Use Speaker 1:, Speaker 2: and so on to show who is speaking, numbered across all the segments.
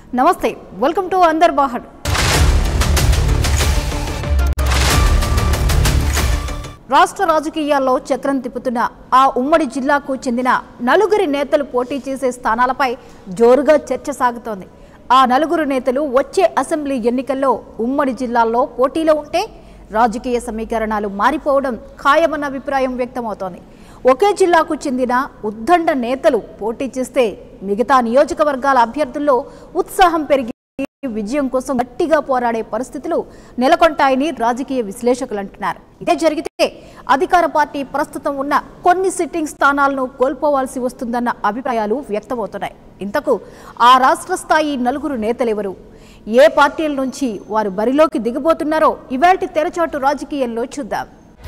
Speaker 1: నమస్తే welcome to another బాహడ్ రాష్ట్ర రాజకీయాల్లో చక్రం తిప్పుతున్న ఆ ఉమ్మడి జిల్లాకు చెందిన నలుగురి నేతలు పోటీ చేసే స్థానాలపై జోరుగా చర్చ సాగుతోంది ఆ నలుగురు నేతలు వచ్చే అసెంబ్లీ ఎన్నికల్లో ఉమ్మడి జిల్లాల్లో పోటీలో ఉంటే రాజకీయ సమీకరణాలు మారిపోవడం ఖాయమన్న అభిప్రాయం వ్యక్తమవుతోంది ఒకే జిల్లాకు చెందిన ఉద్దండ నేతలు పోటీ చేస్తే మిగతా నియోజకవర్గాల అభ్యర్థుల్లో ఉత్సాహం పెరిగి విజయం కోసం గట్టిగా పోరాడే పరిస్థితులు నెలకొంటాయని రాజకీయ విశ్లేషకులు అంటున్నారు ఇదే జరిగితే అధికార పార్టీ ప్రస్తుతం ఉన్న కొన్ని సిట్టింగ్ స్థానాలను కోల్పోవాల్సి వస్తుందన్న అభిప్రాయాలు వ్యక్తమవుతున్నాయి ఇంతకు ఆ రాష్ట్ర స్థాయి నలుగురు నేతలెవరు ఏ పార్టీల నుంచి వారు బరిలోకి దిగబోతున్నారో ఇవాల్టి తెరచాటు రాజకీయంలో చూద్దాం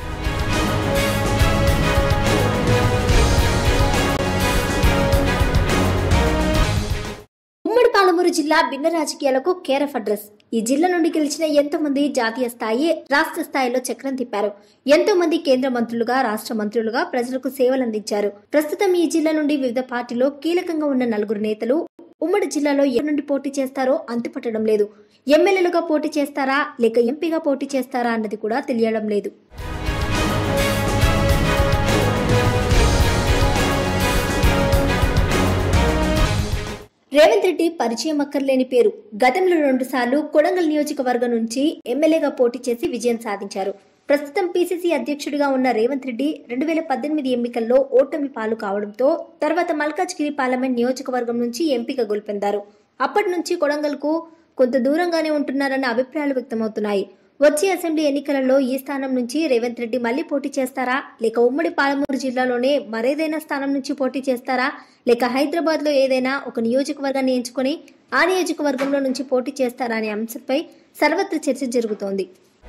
Speaker 2: ఉమ్మడి పాలమూరు జిల్లా భిన్న రాజకీయాలకు కేర్ ఆఫ్ అడ్రస్ ఈ జిల్లా నుండి గెలిచిన ఎంతో మంది జాతీయ స్థాయి రాష్ట్ర స్థాయిలో చక్రం తిప్పారు ఎంతో మంది కేంద్ర మంత్రులుగా రాష్ట్ర మంత్రులుగా ప్రజలకు సేవలు అందించారు ప్రస్తుతం ఈ జిల్లా నుండి వివిధ పార్టీలో కీలకంగా ఉన్న నలుగురు నేతలు ఉమ్మడి జిల్లాలో ఎవరి నుండి పోటీ చేస్తారో అంతుపట్టడం లేదు ఎమ్మెల్యేలుగా పోటీ చేస్తారా లేక ఎంపీగా పోటీ చేస్తారా అన్నది కూడా తెలియడం లేదు రేవంత్ రెడ్డి పరిచయం అక్కర్లేని పేరు గతంలో రెండు సార్లు కొడంగల్ నియోజకవర్గం నుంచి ఎమ్మెల్యేగా పోటీ చేసి విజయం సాధించారు ప్రస్తుతం పీసీసీ అధ్యక్షుడిగా ఉన్న రేవంత్ రెడ్డి రెండు వేల పద్దెనిమిది ఎన్నికల్లో ఓటమి పాలు కావడంతో తర్వాత మల్కాజ్గిరి పార్లమెంట్ నియోజకవర్గం నుంచి ఎంపిక గెలుపొందారు అప్పటి నుంచి కొడంగల్కు కొంత దూరంగానే ఉంటున్నారన్న అభిప్రాయాలు వ్యక్తమవుతున్నాయి వచ్చే అసెంబ్లీ ఎన్నికలలో ఈ స్థానం నుంచి రేవంత్ రెడ్డి మళ్లీ పోటీ చేస్తారా లేక ఉమ్మడి పాలమూరు జిల్లాలోనే మరేదైనా స్థానం నుంచి పోటీ చేస్తారా లేక హైదరాబాద్ లో ఏదైనా ఒక నియోజకవర్గాన్ని ఎంచుకొని ఆ నియోజకవర్గంలో నుంచి పోటీ చేస్తారా అనే అంశంపై సర్వత్ర చర్చ జరుగుతోంది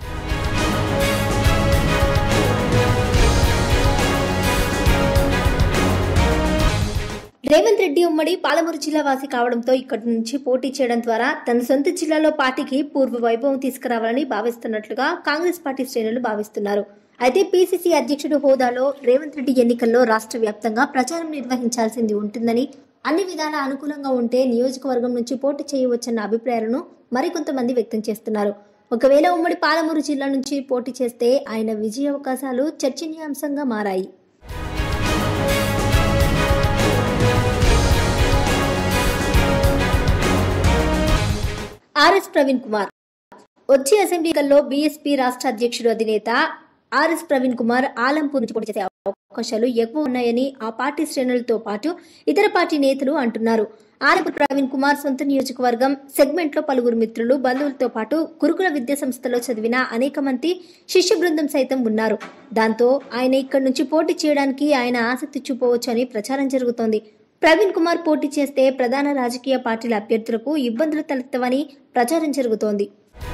Speaker 2: రేవంత్ రెడ్డి ఉమ్మడి పాలమూరు జిల్లా వాసి కావడంతో ఇక్కడి నుంచి పోటీ చేయడం ద్వారా తన సొంత జిల్లాలో పార్టీకి పూర్వ వైభవం తీసుకురావాలని భావిస్తున్నట్లుగా కాంగ్రెస్ పార్టీ శ్రేణులు భావిస్తున్నారు అయితే పీసీసీ అధ్యక్షుడు హోదాలో రేవంత్ రెడ్డి ఎన్నికల్లో రాష్ట్ర వ్యాప్తంగా ప్రచారం నిర్వహించాల్సింది ఉంటుందని అన్ని విధాల అనుకూలంగా ఉంటే నియోజకవర్గం నుంచి పోటీ చేయవచ్చన్న అభిప్రాయాలను మరికొంతమంది వ్యక్తం చేస్తున్నారు ఒకవేళ ఉమ్మడి పాలమూరు జిల్లా నుంచి పోటీ చేస్తే ఆయన విజయ అవకాశాలు చర్చనీయాంశంగా మారాయి ఆర్ఎస్ ప్రవీణ్ కుమార్ వచ్చే అసెంబ్లీ ఎన్నికల్లో బీఎస్పీ రాష్ట్ర అధ్యక్షుడు అధినేత ఆర్ఎస్ ప్రవీణ్ కుమార్ ఆలంపూర్ నుంచి పోటీ చేసే అవకాశాలు ఎక్కువ ఉన్నాయని ఆ పార్టీ శ్రేణులతో పాటు ఇతర పార్టీ నేతలు అంటున్నారు ఆలంపూర్ ప్రవీణ్ కుమార్ సొంత నియోజకవర్గం సెగ్మెంట్ లో పలువురు మిత్రులు బంధువులతో పాటు గురుకుల విద్యా సంస్థలో చదివిన అనేక మంది శిష్య బృందం సైతం ఉన్నారు దాంతో ఆయన ఇక్కడి నుంచి పోటీ చేయడానికి ఆయన ఆసక్తి చూపవచ్చు అని ప్రచారం జరుగుతోంది ప్రవీణ్ కుమార్ పోటీ చేస్తే ప్రధాన రాజకీయ పార్టీల అభ్యర్థులకు ఇబ్బందులు తలెత్తవని ప్రచారం జరుగుతోంది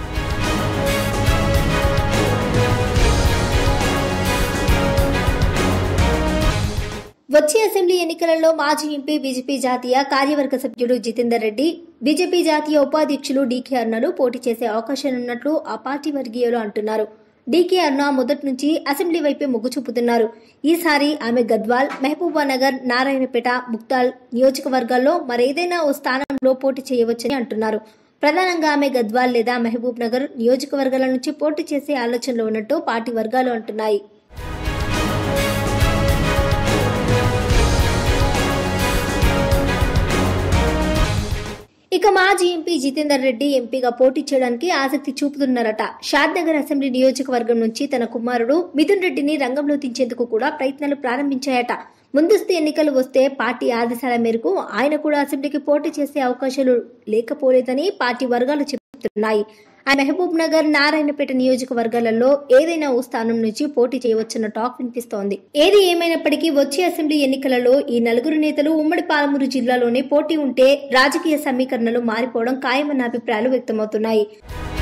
Speaker 2: వచ్చే అసెంబ్లీ ఎన్నికలలో మాజీ ఎంపీ బీజేపీ జాతీయ కార్యవర్గ సభ్యుడు జితేందర్ రెడ్డి బీజేపీ జాతీయ ఉపాధ్యక్షులు డీకే అరుణలు పోటీ చేసే అవకాశాలున్నట్లు ఆ పార్టీ వర్గీయులు అంటున్నారు డీకే అరుణ మొదటి నుంచి అసెంబ్లీ వైపే మొగ్గు చూపుతున్నారు ఈసారి ఆమె గద్వాల్ మహబూబానగర్ నారాయణపేట ముక్తాల్ నియోజకవర్గాల్లో మరేదైనా ఓ స్థానంలో పోటీ చేయవచ్చని అంటున్నారు ప్రధానంగా ఆమె గద్వాల్ లేదా మహబూబ్ నగర్ నియోజకవర్గాల నుంచి పోటీ చేసే ఆలోచనలో ఉన్నట్టు పార్టీ వర్గాలు అంటున్నాయి ఇక మాజీ ఎంపీ జితేందర్ రెడ్డి ఎంపీగా పోటీ చేయడానికి ఆసక్తి చూపుతున్నారట షాద్ నగర్ అసెంబ్లీ నియోజకవర్గం నుంచి తన కుమారుడు మిథున్ రెడ్డిని రంగంలో దించేందుకు కూడా ప్రయత్నాలు ప్రారంభించాయట ముందస్తు ఎన్నికలు వస్తే పార్టీ ఆదేశాల మేరకు ఆయన కూడా అసెంబ్లీకి పోటీ చేసే అవకాశాలు లేకపోలేదని పార్టీ వర్గాలు చెబుతున్నాయి ఆ మహబూబ్ నగర్ నారాయణపేట నియోజకవర్గాలలో ఏదైనా ఓ స్థానం నుంచి పోటీ చేయవచ్చన్న టాక్ వినిపిస్తోంది ఏది ఏమైనప్పటికీ వచ్చే అసెంబ్లీ ఎన్నికలలో ఈ నలుగురు నేతలు ఉమ్మడి పాలమూరు జిల్లాలోనే పోటీ ఉంటే రాజకీయ సమీకరణలు మారిపోవడం ఖాయమన్న అభిప్రాయాలు వ్యక్తమవుతున్నాయి